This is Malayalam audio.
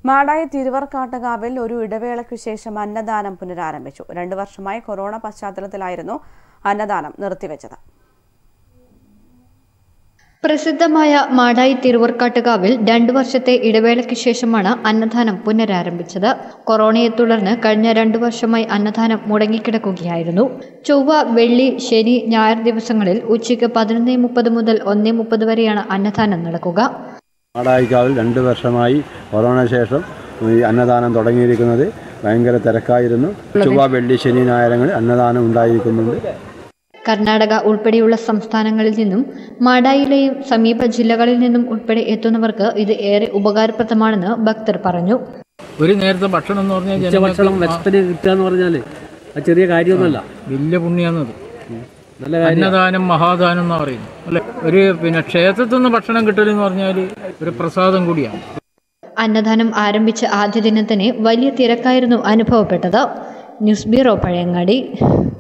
മാടായി തിരുവർക്കാട്ടുകാവിൽ ഒരു ഇടവേളയ്ക്കു ശേഷം അന്നദാനം പുനരാരംഭിച്ചു രണ്ടു വർഷമായി കൊറോണ പശ്ചാത്തലത്തിലായിരുന്നു അന്നദാനം നിർത്തിവെച്ചത് പ്രസിദ്ധമായ മാടായി തിരുവർക്കാട്ടുകാവിൽ രണ്ടു വർഷത്തെ ഇടവേളയ്ക്ക് ശേഷമാണ് അന്നദാനം പുനരാരംഭിച്ചത് കൊറോണയെ തുടർന്ന് കഴിഞ്ഞ രണ്ടു വർഷമായി അന്നദാനം മുടങ്ങിക്കിടക്കുകയായിരുന്നു ചൊവ്വ വെള്ളി ശനി ഞായർ ദിവസങ്ങളിൽ ഉച്ചയ്ക്ക് പതിനൊന്ന് മുപ്പത് മുതൽ ഒന്നേ മുപ്പത് വരെയാണ് അന്നദാനം നടക്കുക മാടായിക്കാവിൽ രണ്ട് വർഷമായി കൊറോണ ശേഷം ഈ അന്നദാനം തുടങ്ങിയിരിക്കുന്നത് ഭയങ്കര തിരക്കായിരുന്നു ചൊവ്വ വെള്ളി ശനി ഞായരങ്ങളിൽ അന്നദാനം ഉണ്ടായിരിക്കുന്നുണ്ട് കർണാടക ഉൾപ്പെടെയുള്ള സംസ്ഥാനങ്ങളിൽ നിന്നും മാടായിലെയും സമീപ ജില്ലകളിൽ നിന്നും ഉൾപ്പെടെ എത്തുന്നവർക്ക് ഇത് ഏറെ ഉപകാരപ്രദമാണെന്ന് ഭക്തർ പറഞ്ഞു ഒരു നേരത്തെ ഭക്ഷണം എന്ന് പറഞ്ഞാൽ ഉച്ചഭക്ഷണം ജനങ്ങൾക്ക് വിശപ്പിന് കിട്ടുക എന്ന് പറഞ്ഞാൽ അത് ചെറിയ കാര്യമൊന്നുമല്ല വലിയ പുണ്യാന്നത് നല്ല കാര്യം അന്നദാനം മഹാദാനം എന്ന് പറയുന്നു അല്ലെ ഒരു പിന്നെ ക്ഷേത്രത്തിൽ നിന്ന് ഭക്ഷണം കിട്ടലെന്ന് പറഞ്ഞാൽ ഒരു പ്രസാദം കൂടിയാണ് അന്നദാനം ആരംഭിച്ച ആദ്യ ദിനം തന്നെ വലിയ തിരക്കായിരുന്നു അനുഭവപ്പെട്ടത് ന്യൂസ് ബ്യൂറോ പഴയങ്ങാടി